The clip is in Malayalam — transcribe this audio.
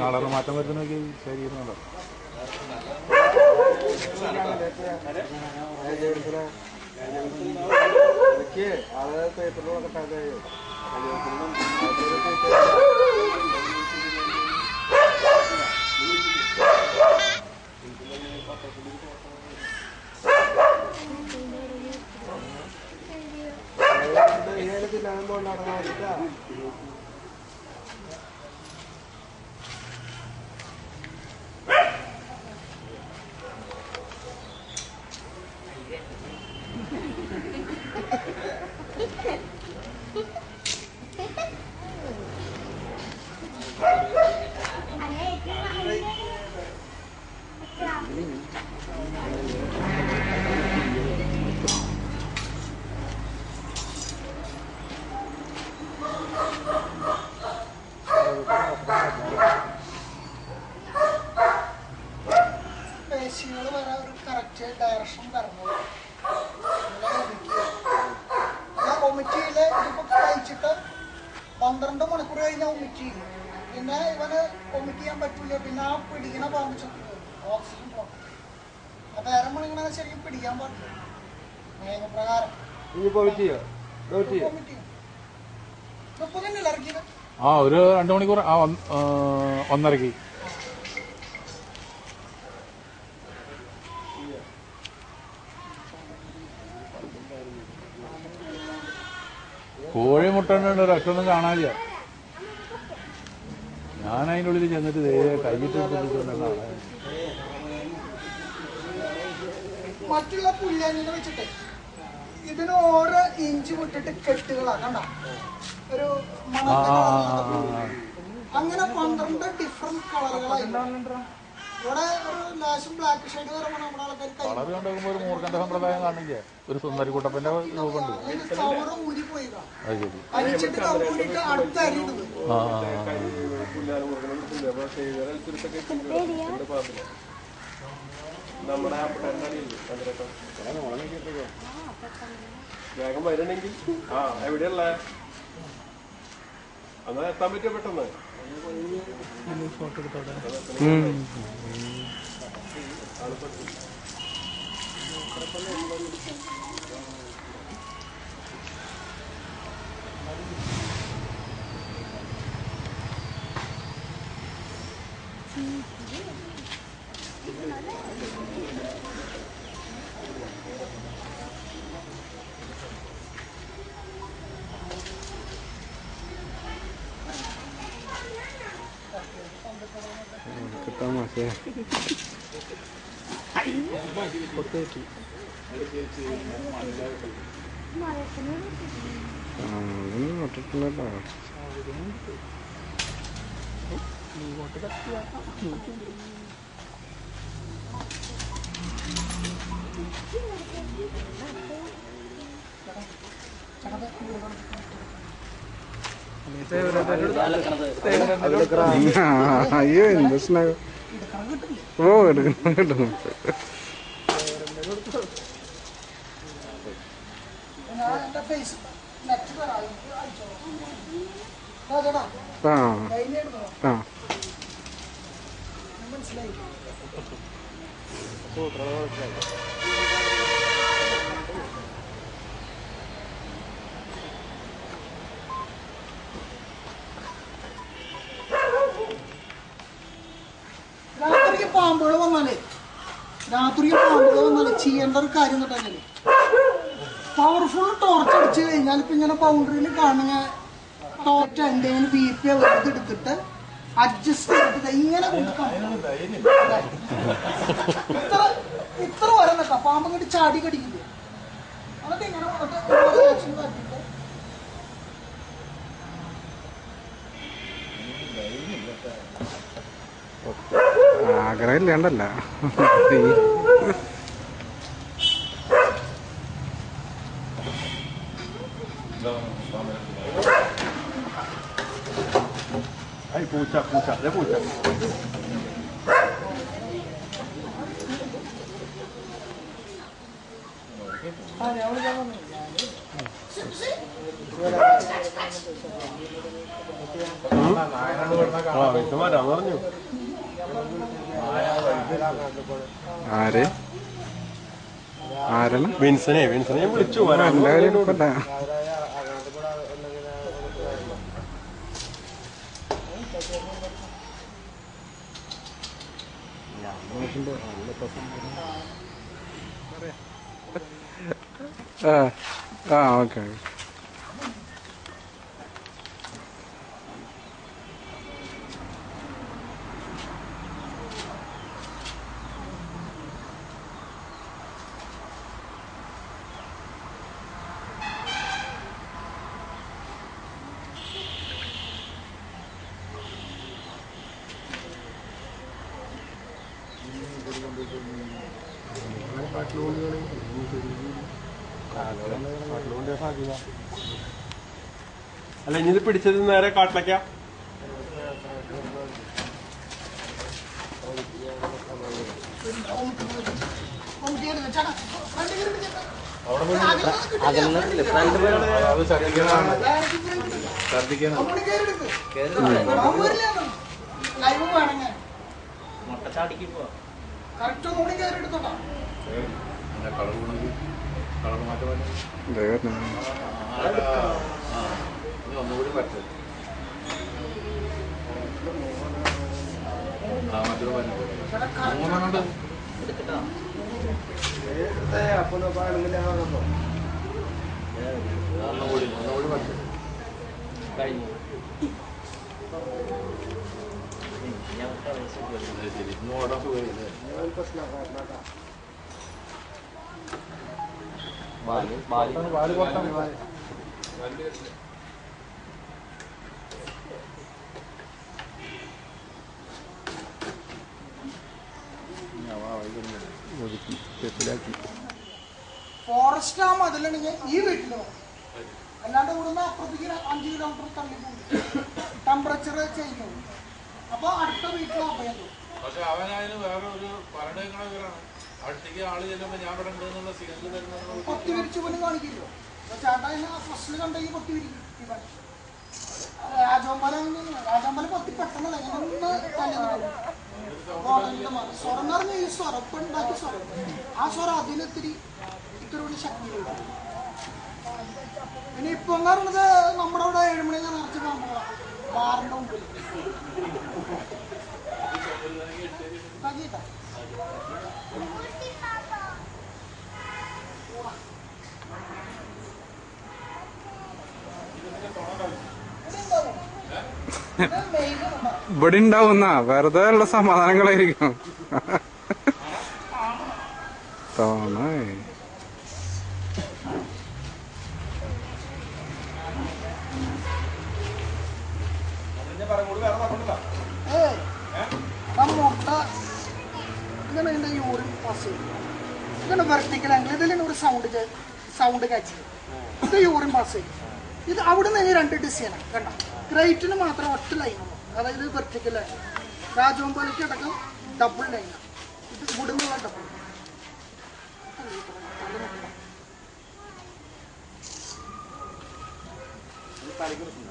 കളർ മാറ്റം വരുന്നൊക്കെ ശരീരം ആള് പേപ്പറിലൊക്കെ ടാഗായോ പേശികൾ വരെ ഒരു കറക്റ്റ് ഡയറക്ഷൻ തരണത് ഞാൻ വൊമിറ്റ് ചെയ്യില്ല ഇതിപ്പോ കഴിച്ചിട്ട് പന്ത്രണ്ട് മണിക്കൂർ കഴിഞ്ഞാൽ വൊമിറ്റ് ചെയ്യും പിന്നെ ഇവന് വൊമിറ്റ് ചെയ്യാൻ പറ്റൂല പിന്നെ ആ പിടിക്കണ പാമ്പ് ചത്തു ഓക്സിജൻ പ്രോബ്ലം അപ്പൊ അരമണിങ്ങനെ ശരിക്കും പിടിക്കാൻ പറ്റില്ല നിയമപ്രകാരം ഇനിയിപ്പോ വെയിറ്റ് ചെയ്യോ വെയിറ്റ് ചെയ്യോ വൊമിറ്റ് ചെയ്യും ഇപ്പൊ തന്നെയല്ല ഇറക്കിയത് ആ ഒരു രണ്ട് മണിക്കൂർ ആ ഒന്ന്- ആ, ഒന്നരക്ക് കോഴി മുട്ടണ്ട് രക്ഷൊന്നും കാണാനില്ല ഞാൻ അതിൻ്റെ ഉള്ളിൽ ചെന്നിട്ട് ദേ കൈയിട്ട് എടുത്തിട്ടുണ്ടെന്നാ മറ്റുള്ള പുല്ലാനിനെ വെച്ചിട്ട് ഇതിന് ഓരോ ഇഞ്ച് വിട്ടിട്ട് കെട്ടുകളാ കണ്ട ഒരു ആ മണത്ത ആ കളർ ആ, ആ, ആ. അങ്ങനെ പന്ത്രണ്ട് ഡിഫറെന്റ് കളറുകളായി ഇവിടെ ഒരു ലാശം ബ്ലാക്ക് ഷെയ്ഡ് വരുമ്പോൾ നമ്മുടെ ആൾക്കാർ കൈ കളർ കണ്ടുമ്പോൾ ഒരു മൂർഖന്റെ സമ്പ്രദായം കാണില്ലേ ഒരു സുന്ദരിക്കുട്ടപ്പന്റെ രൂപമുണ്ട് അതിന് കവറ് ഊരി പോയതാ അത് ശരി അരിച്ചിട്ട് കവർ ഊരിയിട്ട് അടുത്ത അരി ഇടുന്നത് ആ ആ, ആ. നമ്മുടെ വേഗം വരണമെങ്കിൽ ആ എവിടെയുള്ള എന്നാ എത്താൻ പറ്റിയ പെട്ടെന്ന് കിട്ടാൻ മാസേ നോട്ടിട്ടില്ലല്ലോ അയ്യോ എന്ത് സ്നേഹം ഓ എടുക്കണം കിട്ടുന്നു ഞാൻ എന്റെ ഫേസ് നെറ്റ് തരാം ഇത് അടിച്ചോളാം. ദാ ചേട്ടാ ആ കൈയില് എടുത്തോ. ആ മനസ്സിലായി രാത്രി പാമ്പുകൾ വന്നാലേ രാത്രി പാമ്പുകൾ വന്നാലേ ചെയ്യേണ്ട ഒരു കാര്യം എന്ന് പറഞ്ഞാല് പവർഫുൾ ടോർച്ച് അടിച്ചു കഴിഞ്ഞാൽ ഇപ്പൊ ഇങ്ങനെ ബൗണ്ടറിയിൽ കാണുന്ന ടോർച്ച് എന്തെങ്കിലും ബി പി വെറുതെ എടുത്തിട്ട് അഡ്ജസ്റ്റ് ചെയ്തിട്ട് ഇങ്ങനെ കൊടുക്കാം ഇത്ര ഇത്ര വരെ നിൽക്കാം പാമ്പ് ഇങ്ങോട്ട് ചാടി കടിക്കില്ല എന്നിട്ട് ഇങ്ങനെ വന്നിട്ട് ഓരോ action കാട്ടിയിട്ട് ആഗ്രഹം ഇല്ലാണ്ടല്ല പൂച്ച പൂച്ച അതെ പൂച്ച ആ ഞാൻ വിളിക്കാൻ വന്നു ആ ഇത് വരാൻ പറഞ്ഞു ആര് ആരാണ് വിൻസനെ വിൻസനെ ഞാൻ വിളിച്ചു വരാൻ എന്റെ കാര്യം നോക്കട്ടെ ആ ആ ഓക്കെ അല്ല ഇനി ഇത് പിടിച്ചത് നേരെ കാട്ടിലേക്കാ ഒന്ന് കേറി വെച്ചാ വണ്ടി കേറി വെച്ചാ. അത് ഛർദ്ദിക്കാനാണ് ഛർദ്ദിക്കാനാണ് അങ്ങോട്ട് കേറി എടുക്ക്. അവൻ വരില്ലാന്ന്. ലൈവ് വേണമെങ്കിൽ കറക്റ്റ് ഒന്നുകൂടി കയറി എടുത്തോട്ടാ പിന്നെ കളർ ഗുണമെങ്കിൽ കളർ മാറ്റം പറ്റും ദൈവത്തിന് ഇനി ഒന്നുകൂടി പറ്റും ആ മറ്റൊരു പറ്റും മൂന്നെണ്ണുണ്ട് ഒന്നുകൂടി ഒന്നുകൂടി പറ്റും അത് ശരി ഇന്ന് ഓടാൻ സുഖമില്ലേ പാല് കൊടുത്താൽ മതി ഫോറസ്റ്റ് ആ മതിലുണ്ടെങ്കിൽ ഈ വീട്ടിൽ വരും അല്ലാണ്ട് ഇവിടുന്ന് അപ്പുറത്തേക്ക് ഒരു അഞ്ച് കിലോമീറ്റർ തള്ളി പോകും ടെമ്പറേച്ചർ ചേഞ്ച് ആവും അപ്പൊ അടുത്ത വീട്ടിൽ അഭയം തോന്നും പക്ഷെ അവനതിന് വേറെ ഒരു പറഞ്ഞേക്കണ വിവരമാണ് അടുത്തേക്ക് ആള് ചെല്ലുമ്പോ ഞാൻ ഇവിടെ ഉണ്ട് എന്നുള്ള സിഗ്നൽ തരുന്നത് കൊത്തി വിരിച്ചു പോലും കാണിക്കില്ലോ അപ്പൊ ചേട്ടാ എന്നെ ഫസ്റ്റിൽ കണ്ടെങ്കിൽ കൊത്തി വിരിക്കും ഇവൻ രാജോമ്പല രാജോമ്പല കൊത്തി പെട്ടെന്നല്ല ഇങ്ങനെ ഒന്ന് തല്ലുന്നുണ്ടാവും സ്വരം എന്ന് പറഞ്ഞാൽ ഈ സ്വരം ഇപ്പൊ ഉണ്ടാക്കിയ സ്വരം ആ സ്വരം അതിനിത്തിരി ഇത്തിരി കൂടി ശക്തി കൊടുക്കും. പിന്നെ ഇപ്പൊ എന്ന് പറയുന്നത് നമ്മുടെ അവിടെ ഏഴുമണി നിറച്ച് പാമ്പുകളാണ് ബാറിന്റെ മുമ്പിൽ ഉണ്ടാക്കിയിട്ടാ ഇത് മെയിൻ ഇവിടെ ഉണ്ടാവുന്ന വെറുതെ ഉള്ള സമാധാനങ്ങളായിരിക്കും തോന്നേ ഏയ്, ആ മുട്ട ഇങ്ങനെ ഇതിന്റെ യൂറിൻ പാസ് ചെയ്യും ഇങ്ങനെ വെർട്ടിക്കൽ ആംഗിൾ ഇതിലാണ് ഒരു സൗണ്ട് സൗണ്ട് കാച്ചി ഇത് യൂറിൻ പാസ് ചെയ്യും ഇത് അവിടെ നിന്ന് രണ്ട് ഡിസൈനാണ് കണ്ട ഗ്രേറ്റിന് മാത്രം ഒറ്റ ലൈനുള്ളൂ അതായത് വെർട്ടിക്കൽ ലൈൻ രാജോമ്പലിക്ക് അടക്കം ഡബിൾ ലൈനാണ് ഇത് ഇവിടുന്നുള്ള ഡബിൾ തലയ്ക്ക്